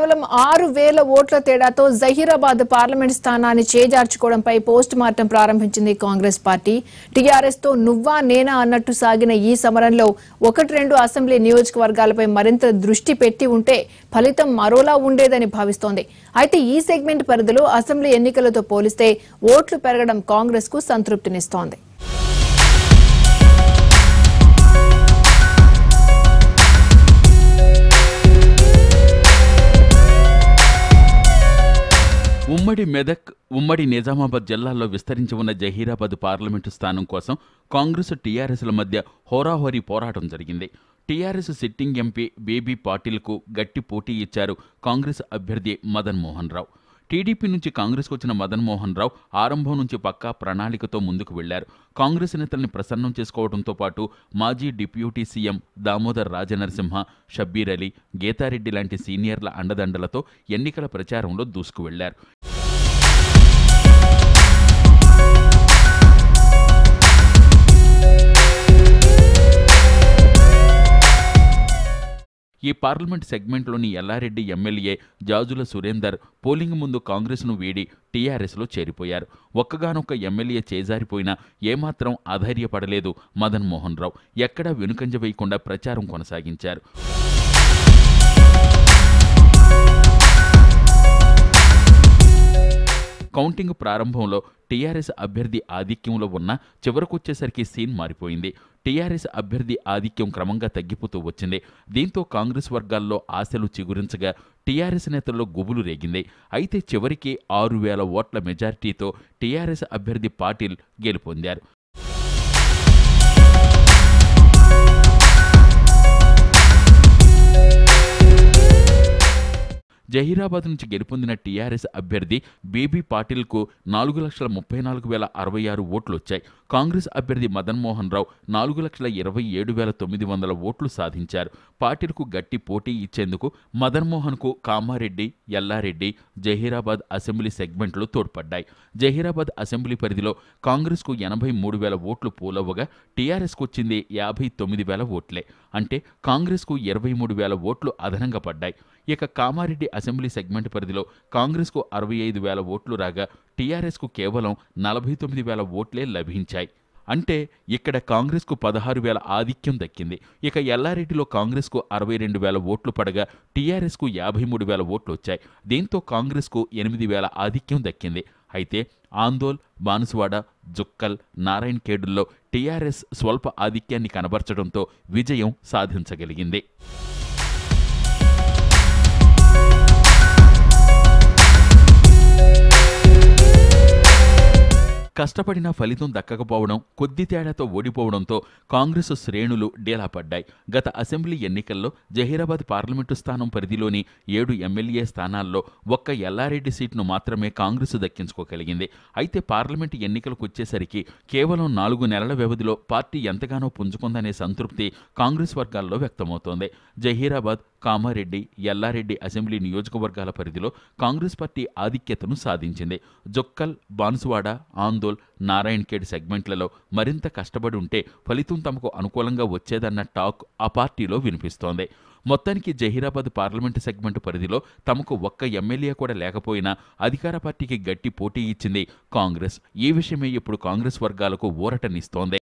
కేవలం ఆరు వేల ఓట్ల తేడాతో జహీరాబాద్ పార్లమెంట్ స్థానాన్ని చేజార్చుకోవడంపై పోస్ట్ మార్టం ప్రారంభించింది కాంగ్రెస్ పార్టీ టీఆర్ఎస్ తో నువ్వా నేనా అన్నట్టు సాగిన ఈ సమరంలో ఒకటి రెండు అసెంబ్లీ నియోజకవర్గాలపై మరింత దృష్టి పెట్టి ఉంటే ఫలితం మరోలా ఉండేదని భావిస్తోంది అయితే ఈ సెగ్మెంట్ పరిధిలో అసెంబ్లీ ఎన్నికలతో పోలిస్తే ఓట్లు పెరగడం కాంగ్రెస్ కు సంతృప్తినిస్తోంది ఉమ్మడి మెదక్ ఉమ్మడి నిజామాబాద్ జిల్లాల్లో విస్తరించి ఉన్న జహీరాబాద్ పార్లమెంటు స్థానం కోసం కాంగ్రెస్ టీఆర్ఎస్ల మధ్య హోరాహోరీ పోరాటం జరిగింది టీఆర్ఎస్ సిట్టింగ్ ఎంపీ బేబీ పాటిల్కు గట్టి పోటీ ఇచ్చారు కాంగ్రెస్ అభ్యర్థి మదన్ మోహన్ రావు టీడీపీ నుంచి కాంగ్రెస్కు వచ్చిన మదన్ మోహన్ రావు ఆరంభం నుంచి పక్కా ప్రణాళికతో ముందుకు వెళ్లారు కాంగ్రెస్ నేతల్ని ప్రసన్నం చేసుకోవడంతో పాటు మాజీ డిప్యూటీ సీఎం దామోదర్ రాజనరసింహ షబ్బీర్ అలీ గీతారెడ్డి లాంటి సీనియర్ల అండదండలతో ఎన్నికల ప్రచారంలో దూసుకు వెళ్లారు ఈ పార్లమెంట్ సెగ్మెంట్లోని ఎల్లారెడ్డి ఎమ్మెల్యే జాజుల సురేందర్ పోలింగ్ ముందు కాంగ్రెస్ను వీడి టీఆర్ఎస్లో చేరిపోయారు ఒక్కగానొక్క ఎమ్మెల్యే చేజారిపోయినా ఏమాత్రం అధైర్యపడలేదు మదన్ మోహన్ రావు ఎక్కడా వెనుకంజ వేయకుండా ప్రచారం కొనసాగించారు కౌంటింగ్ ప్రారంభంలో టీఆర్ఎస్ అభ్యర్థి ఆధిక్యంలో ఉన్న చివరకొచ్చేసరికి సీన్ మారిపోయింది టీఆర్ఎస్ అభ్యర్థి ఆధిక్యం క్రమంగా తగ్గిపోతూ వచ్చింది దీంతో కాంగ్రెస్ వర్గాల్లో ఆశలు చిగురించగా టీఆర్ఎస్ నేతల్లో గుబులు రేగింది అయితే చివరికి ఆరు వేల ఓట్ల మెజార్టీతో టీఆర్ఎస్ అభ్యర్థి పాటిల్ గెలుపొందారు జహీరాబాద్ నుంచి గెలుపొందిన టీఆర్ఎస్ అభ్యర్థి బీబీ పాటిల్కు నాలుగు లక్షల ముప్పై నాలుగు వేల అరవై ఆరు ఓట్లు వచ్చాయి కాంగ్రెస్ అభ్యర్థి మదన్ మోహన్ రావు నాలుగు లక్షల ఇరవై ఏడు వేల తొమ్మిది వందల ఓట్లు సాధించారు పాటిల్కు గట్టి పోటీ ఇచ్చేందుకు మదన్ మోహన్కు కామారెడ్డి ఎల్లారెడ్డి జహీరాబాద్ అసెంబ్లీ సెగ్మెంట్లు తోడ్పడ్డాయి జహీరాబాద్ అసెంబ్లీ పరిధిలో కాంగ్రెస్కు ఎనభై మూడు వేల ఓట్లు పోలవ్వగా టీఆర్ఎస్కు వచ్చింది యాభై తొమ్మిది వేల ఓట్లే అంటే కాంగ్రెస్కు ఇరవై మూడు వేల ఓట్లు అదనంగా పడ్డాయి ఇక కామారెడ్డి అసెంబ్లీ సెగ్మెంట్ పరిధిలో కాంగ్రెస్కు అరవై ఐదు వేల ఓట్లు రాగా టీఆర్ఎస్కు కేవలం నలభై తొమ్మిది వేల ఓట్లే లభించాయి అంటే ఇక్కడ కాంగ్రెస్కు పదహారు వేల ఆధిక్యం దక్కింది ఇక ఎల్లారెడ్డిలో కాంగ్రెస్కు అరవై రెండు వేల ఓట్లు పడగా టీఆర్ఎస్కు యాభై మూడు వేల ఓట్లు వచ్చాయి దీంతో కాంగ్రెస్కు ఎనిమిది వేల ఆధిక్యం దక్కింది అయితే ఆందోల్ బాన్సువాడ జుక్కల్ నారాయణ్ ఖేడుల్లో టీఆర్ఎస్ స్వల్ప ఆధిక్యాన్ని కనబర్చడంతో విజయం సాధించగలిగింది కష్టపడిన ఫలితం దక్కకపోవడం కొద్ది తేడాతో ఓడిపోవడంతో కాంగ్రెస్ శ్రేణులు డేలా పడ్డాయి గత అసెంబ్లీ ఎన్నికల్లో జహీరాబాద్ పార్లమెంటు స్థానం పరిధిలోని ఏడు ఎమ్మెల్యే స్థానాల్లో ఒక్క ఎల్లారెడ్డి సీట్ను మాత్రమే కాంగ్రెస్ దక్కించుకోగలిగింది అయితే పార్లమెంటు ఎన్నికలకు వచ్చేసరికి కేవలం నాలుగు నెలల వ్యవధిలో పార్టీ ఎంతగానో పుంజుకుందనే సంతృప్తి కాంగ్రెస్ వర్గాల్లో వ్యక్తమవుతోంది జహీరాబాద్ కామారెడ్డి ఎల్లారెడ్డి అసెంబ్లీ నియోజకవర్గాల పరిధిలో కాంగ్రెస్ పార్టీ ఆధిక్యతను సాధించింది జొక్కల్ బాన్సువాడ ఆందోల్ నారాయణ్ ఖేడ్ సెగ్మెంట్లలో మరింత కష్టపడి ఉంటే ఫలితం తమకు అనుకూలంగా వచ్చేదన్న టాక్ ఆ పార్టీలో వినిపిస్తోంది మొత్తానికి జహీరాబాద్ పార్లమెంటు సెగ్మెంట్ పరిధిలో తమకు ఒక్క ఎమ్మెల్యే కూడా లేకపోయినా అధికార పార్టీకి గట్టి పోటీ ఇచ్చింది కాంగ్రెస్ ఈ విషయమే ఇప్పుడు కాంగ్రెస్ వర్గాలకు ఊరటనిస్తోంది